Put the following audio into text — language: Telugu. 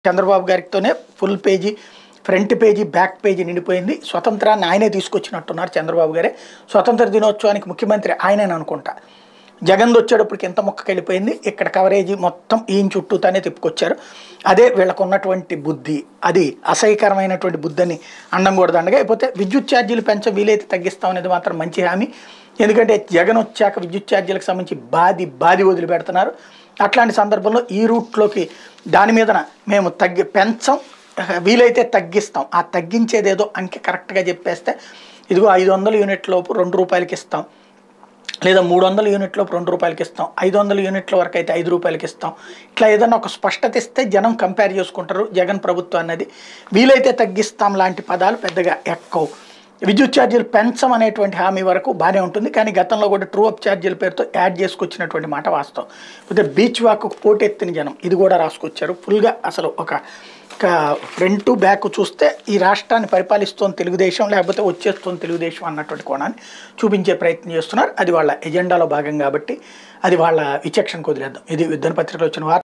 చంద్రబాబు గారితోనే full page front page back page నిండిపోయింది స్వతంత్రాన్ని ఆయనే తీసుకొచ్చినట్టున్నారు చంద్రబాబు గారే స్వతంత్ర దినోత్సవానికి ముఖ్యమంత్రి ఆయనే అనుకుంటా జగన్ వచ్చేటప్పటికి ఎంత మొక్కకి వెళ్ళిపోయింది ఇక్కడ కవరేజీ మొత్తం ఈయన చుట్టూతానే తిప్పుకొచ్చారు అదే వీళ్ళకు ఉన్నటువంటి బుద్ధి అది అసహ్యకరమైనటువంటి బుద్ధిని అండం కూడా దండగా అయిపోతే విద్యుత్ ఛార్జీలు పెంచ వీలైతే తగ్గిస్తాం అనేది మాత్రం మంచి హామీ ఎందుకంటే జగన్ వచ్చాక విద్యుత్ ఛార్జీలకు సంబంధించి బాది బాది వదిలిపెడుతున్నారు అట్లాంటి సందర్భంలో ఈ రూట్లోకి దాని మీదన మేము తగ్గి పెంచం వీలైతే తగ్గిస్తాం ఆ తగ్గించేదేదో అంకె కరెక్ట్గా చెప్పేస్తే ఇదిగో ఐదు వందల యూనిట్ లోపు రెండు రూపాయలకి ఇస్తాం లేదా మూడు వందల యూనిట్లో రెండు రూపాయలకి ఇస్తాం ఐదు వందల యూనిట్ల వరకు అయితే ఐదు రూపాయలకి ఇస్తాం ఇట్లా ఏదైనా ఒక స్పష్టత ఇస్తే జనం కంపేర్ చేసుకుంటారు జగన్ ప్రభుత్వం అన్నది వీలైతే తగ్గిస్తాం లాంటి పదాలు పెద్దగా ఎక్కవు విద్యుత్ ఛార్జీలు పెంచం అనేటువంటి హామీ వరకు బాగానే ఉంటుంది కానీ గతంలో కూడా ట్రూ అప్ ఛార్జీల పేరుతో యాడ్ చేసుకొచ్చినటువంటి మాట వాస్తవం అయితే బీచ్ వాక్ పోటెత్తిన జనం ఇది కూడా రాసుకొచ్చారు ఫుల్గా అసలు ఒక ఫ్రంట్ బ్యాక్ చూస్తే ఈ రాష్ట్రాన్ని పరిపాలిస్తోంది తెలుగుదేశం లేకపోతే వచ్చేస్తుంది తెలుగుదేశం అన్నటువంటి కోణాన్ని చూపించే ప్రయత్నం చేస్తున్నారు అది వాళ్ళ ఎజెండాలో భాగం కాబట్టి అది వాళ్ళ విచక్షణ కుదిరేద్దాం ఇది యుద్ధన పత్రికలో వచ్చిన వార్త